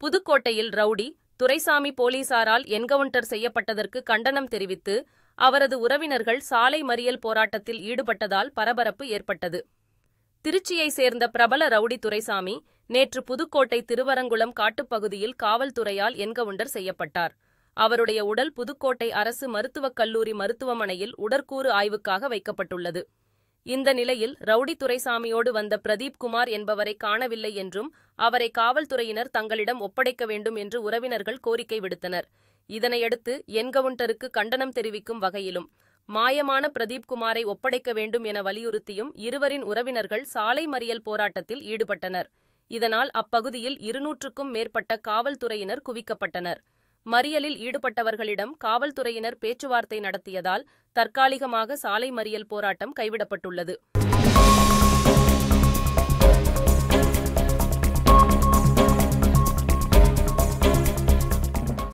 புதுக்கோட்டையில் ரவுடி துரைசாமி போலீசாரால் என்கவுண்டர் செய்யப்பட்டதற்கு கண்டனம் தெரிவித்து அவரது உறவினர்கள் சாலை மறியல் போராட்டத்தில் ஈடுபட்டதால் பரபரப்பு ஏற்பட்டது திருச்சியை சேர்ந்த பிரபல ரவுடி துரைசாமி நேற்று புதுக்கோட்டை திருவரங்குளம் காட்டுப்பகுதியில் காவல்துறையால் என்கவுண்டர் செய்யப்பட்டார் அவருடைய உடல் புதுக்கோட்டை அரசு மருத்துவக் கல்லூரி மருத்துவமனையில் உடற்கூறு ஆய்வுக்காக வைக்கப்பட்டுள்ளது இந்த நிலையில் ரவுடி துரைசாமியோடு வந்த பிரதீப் குமார் என்பவரை காணவில்லை என்றும் அவரை காவல்துறையினர் தங்களிடம் ஒப்படைக்க வேண்டும் என்று உறவினர்கள் கோரிக்கை விடுத்தனர் இதனையடுத்து என்கவுண்டருக்கு கண்டனம் தெரிவிக்கும் வகையிலும் மாயமான பிரதீப் குமாரை ஒப்படைக்க வேண்டும் என வலியுறுத்தியும் இருவரின் உறவினர்கள் சாலை மறியல் போராட்டத்தில் ஈடுபட்டனர் இதனால் அப்பகுதியில் இருநூற்றுக்கும் மேற்பட்ட காவல்துறையினர் குவிக்கப்பட்டனர் மறியலில் ஈடுபட்டவர்களிடம் காவல்துறையினர் பேச்சுவார்த்தை நடத்தியதால் தற்காலிகமாக சாலை மறியல் போராட்டம் கைவிடப்பட்டுள்ளது